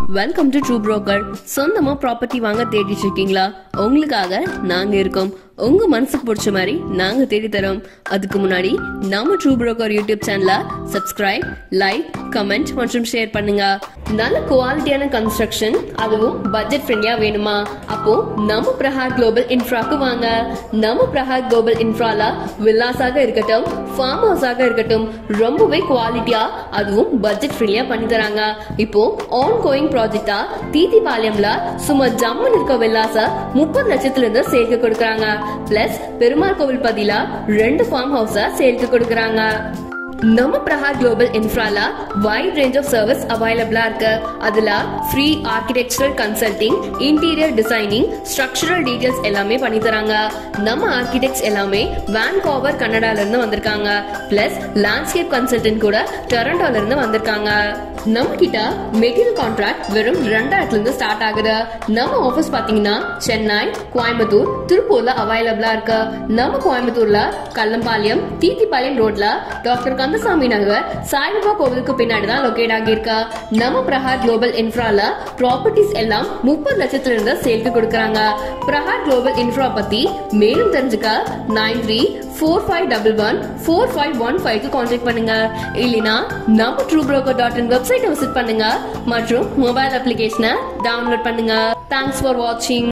welcome to true broker சொந்தமா property வாங்க தேடிட்டு இருக்கீங்களா உங்களுக்காக நாங்க இருக்கோம் உங்க மனசுக்கு பிடிச்ச மாதிரி நாங்க தேடி தரோம் அதுக்கு முன்னாடி நம்ம ட்ரூ புரோக்கர் யூடியூப் சேனலை சப்ஸ்கிரைப் லைக் கமெண்ட் மற்றும் ஷேர் பண்ணுங்க நல்ல குவாலிட்டியான கன்ஸ்ட்ரக்ஷன் அதுவும் பட்ஜெட் ஃப்ரெண்ட்லியா வேணுமா அப்போ நம்ம பிரஹாத் குளோபல் இன்ஃப்ராக்கு வாங்க நம்ம பிரஹாத் குளோபல் இன்ஃப்ரால வில்லாஸாக இருக்கட்டும் ஃபார்ம் ஹவுஸாக இருக்கட்டும் ரொம்பவே குவாலிட்டியா அதுவும் பட்ஜெட் ஃப்ரீயா பண்ணி தராங்க இப்போ ஆன் கோயிங் ப்ராஜெக்டா தீதிபாளையம்ல சும்மா ஜம்முன்னு இருக்க வில்லாச முப்பது லட்சத்துல இருந்து சேர்க்க கொடுக்கறாங்க பிளஸ் பெருமாள் கோவில் பதிலா ரெண்டு ஃபார்ம் ஹவுஸ சேர்க்க கொடுக்கறாங்க நம்ம பிரஹாத் குளோபல் இன்ஃப்ரால வைட் ரேஞ்ச் ஆஃப் சர்வீஸ் அவைலபிளா இருக்கு அதுல free architectural consulting interior designing structural details எல்லாமே பண்ணி தராங்க நம்ம ஆர்கிடெக்ட்ஸ் எல்லாமே வான்கோவர் கனடால இருந்து வந்திருக்காங்க பிளஸ் லேண்ட்ஸ்கேப் கன்சல்டன்ட் கூட டொரண்டோல இருந்து வந்திருக்காங்க நம்ம கிட்ட மெட்டீரியல் கான்ட்ராக்ட் வெறும் ரெண்டாயிரத்துல இருந்து ஸ்டார்ட் ஆகுது நம்ம ஆபீஸ் பாத்தீங்கன்னா சென்னை கோயம்புத்தூர் திருப்பூர்ல அவைலபிளா இருக்கு நம்ம கோயம்புத்தூர்ல கல்லம்பாளையம் தீத்திப்பாளையம் ரோட்ல டாக்டர் கந்தசாமி நகர் சாய்பாபா கோவிலுக்கு பின்னாடி தான் லொகேட் ஆகியிருக்கா நம்ம பிரஹாத் குளோபல் இன்ஃப்ரால ப்ராப்பர்ட்டிஸ் எல்லாம் முப்பது லட்சத்துல இருந்து சேல்க்கு கொடுக்கறாங்க பிரஹாத் குளோபல் இன்ஃப்ரா பத்தி மேலும் தெரிஞ்சுக்க nine three four five double one four five one ஃபைவ்க்கு கான்டாக்ட் பண்ணுங்க இல்லைனா நம்ம ட்ரூ ப்ரோக்கர் டாட் இன் வெப்சைட்டை விசிட் பண்ணுங்க மற்றும் மொபைல் அப்ளிகேஷனை டவுன்லோட் பண்ணுங்க தேங்க்ஸ் ஃபார் வாட்சிங்